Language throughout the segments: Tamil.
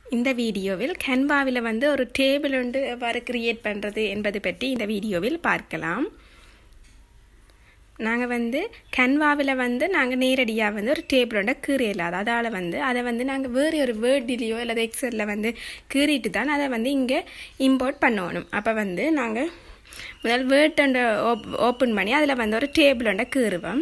இந்த வீடியோவில் கென்வாவில் வந்து ஒரு டேபிள் ஒன்று எவ்வாறு கிரியேட் பண்ணுறது என்பது பற்றி இந்த வீடியோவில் பார்க்கலாம் நாங்கள் வந்து கென்வாவில் வந்து நாங்கள் நேரடியாக வந்து ஒரு டேபிள் ஒன்றை கீறிடலாம் அதால் வந்து அதை வந்து நாங்கள் வேறு ஒரு வேர்டிலேயோ அல்லது எக்ஸலில் வந்து கீறிட்டு தான் அதை வந்து இங்கே இம்போர்ட் பண்ணணும் அப்போ வந்து நாங்கள் முதல் வேர்ட் ஒன்றை ஓப் ஓப்பன் பண்ணி அதில் வந்து ஒரு டேபிள் ஒன்றை கீறுவோம்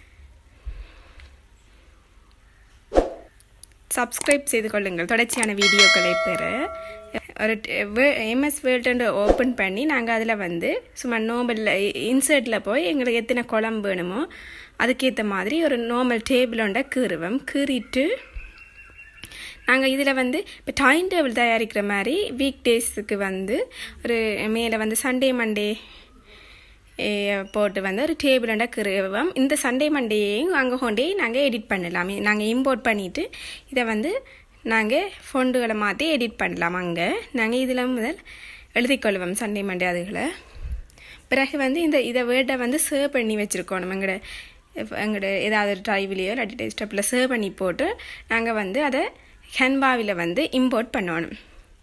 சப்ஸ்கிரைப் செய்து கொள்ளுங்கள் தொடர்ச்சியான வீடியோக்களை பெற ஒரு எம்எஸ் வேர்ல்டு ஓப்பன் பண்ணி நாங்கள் அதில் வந்து சும்மா நோபலில் இன்சர்ட்டில் போய் எங்களுக்கு எத்தனை குழம்பு வேணுமோ அதுக்கேற்ற மாதிரி ஒரு நார்மல் டேபிள் ஒன்றை கீறுவோம் கீறிட்டு நாங்கள் இதில் வந்து இப்போ டைம் டேபிள் தயாரிக்கிற மாதிரி வீக் டேஸுக்கு வந்து ஒரு மேலே வந்து சண்டே மண்டே போட்டு வந்து ஒரு டேபிள் அண்டா கிருவம் இந்த சண்டே மண்டேயும் அங்கே கொண்டே நாங்கள் எடிட் பண்ணலாம் நாங்கள் இம்போர்ட் பண்ணிவிட்டு இதை வந்து நாங்கள் ஃபோண்டுகளை மாற்றி எடிட் பண்ணலாம் அங்கே நாங்கள் இதில் முதல் எழுதிக்கொள்வோம் சண்டே மண்டே அதுகளை பிறகு வந்து இந்த இதை வேர்டை வந்து சேவ் பண்ணி வச்சுருக்கோம் எங்களோட எங்களோட ஏதாவது ஒரு ட்ரைவ்லேயோ இல்லாட்டி டெஸ்க்டாப்பில் சேவ் பண்ணி போட்டு நாங்கள் வந்து அதை ஹென்பாவில் வந்து இம்போர்ட் பண்ணணும்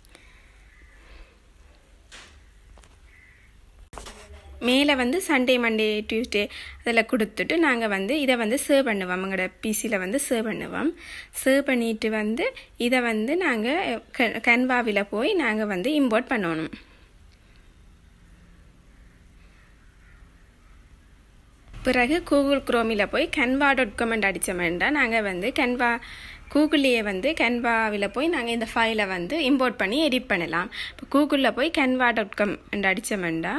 மேலே வந்து சண்டே மண்டே டியூஸ்டே அதில் கொடுத்துட்டு நாங்கள் வந்து இதை வந்து சேவ் பண்ணுவோம் எங்களோட பிசியில் வந்து சேவ் பண்ணுவோம் சேவ் பண்ணிட்டு வந்து இதை வந்து நாங்கள் கன்வாவில் போய் நாங்கள் வந்து இம்போர்ட் பண்ணணும் பிறகு கூகுள் குரோமில் போய் கன்வா டாட் காமெண்ட் அடித்தோம்னா நாங்கள் வந்து கன்வா கூகுள்லேயே வந்து கன்வாவில் போய் நாங்கள் இந்த ஃபைலை வந்து இம்போர்ட் பண்ணி எடிட் பண்ணலாம் இப்போ கூகுளில் போய் கன்வா டாட் காம் அடித்தோம்னா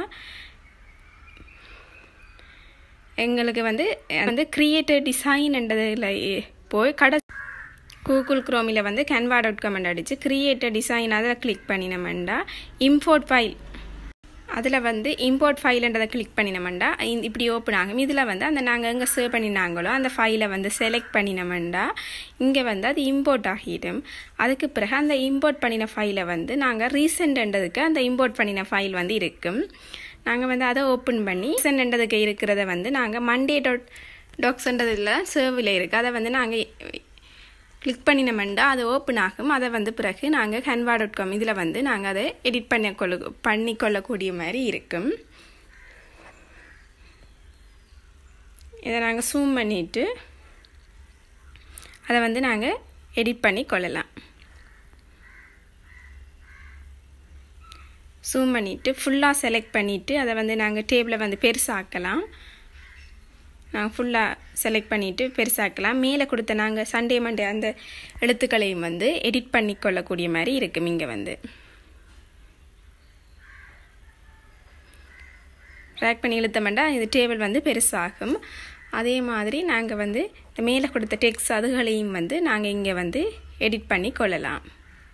எங்களுக்கு வந்து வந்து கிரியேட்டர் டிசைன்ன்றதில் போய் கடை கூகுள் குரோமில் வந்து கேன்வா டாட் காம் அடித்து கிரியேட்டர் டிசைன் அதில் கிளிக் பண்ணினோம்டா இம்போர்ட் ஃபைல் அதில் வந்து இம்போர்ட் ஃபைல்ன்றதை கிளிக் பண்ணினோம்டா இப்படி ஓப்பன் ஆகும் இதில் வந்து அந்த நாங்கள் எங்கே சேவ் பண்ணினாங்களோ அந்த ஃபைலை வந்து செலக்ட் பண்ணினோம்டா இங்கே வந்து அது இம்போர்ட் ஆகிடும் அதுக்கு பிறகு அந்த இம்போர்ட் பண்ணின ஃபைலை வந்து நாங்கள் ரீசெண்ட்ன்றதுக்கு அந்த இம்போர்ட் பண்ணின ஃபைல் வந்து இருக்கும் நாங்கள் வந்து அதை ஓப்பன் பண்ணி சென்டதுக்கு இருக்கிறத வந்து நாங்கள் மண்டே டாட் டாக்ஸ்ன்றதில் சர்வில் இருக்குது அதை வந்து நாங்கள் கிளிக் பண்ணினோம்டா அது ஓப்பன் ஆகும் அதை வந்து பிறகு நாங்கள் கன்வா டாட் காம் இதில் வந்து நாங்கள் அதை எடிட் பண்ண கொள்ள பண்ணி கொள்ளக்கூடிய மாதிரி இருக்கும் இதை நாங்கள் ஜூம் பண்ணிவிட்டு அதை வந்து நாங்கள் எடிட் பண்ணி கொள்ளலாம் ஜூம் பண்ணிவிட்டு ஃபுல்லாக செலக்ட் பண்ணிவிட்டு அதை வந்து நாங்கள் டேபிளை வந்து பெருசாக்கலாம் நாங்கள் ஃபுல்லாக செலக்ட் பண்ணிவிட்டு பெருசாக்கலாம் மேலே கொடுத்த நாங்கள் சண்டே மண்டே அந்த எழுத்துக்களையும் வந்து எடிட் பண்ணி கொள்ளக்கூடிய மாதிரி இருக்கும் இங்கே வந்து ட்ராக் பண்ணி இழுத்தமெண்டா இது டேபிள் வந்து பெருசாகும் அதே மாதிரி நாங்கள் வந்து இந்த மேலே கொடுத்த டெக்ஸ் அதுகளையும் வந்து நாங்கள் இங்கே வந்து எடிட் பண்ணி கொள்ளலாம்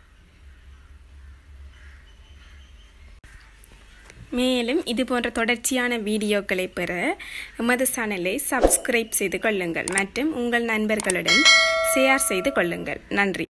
மேலும் இது போன்ற தொடர்ச்சியான வீடியோக்களை பெற எமது சேனலை சப்ஸ்கிரைப் செய்து கொள்ளுங்கள் மற்றும் உங்கள் நண்பர்களுடன் ஷேர் செய்து கொள்ளுங்கள் நன்றி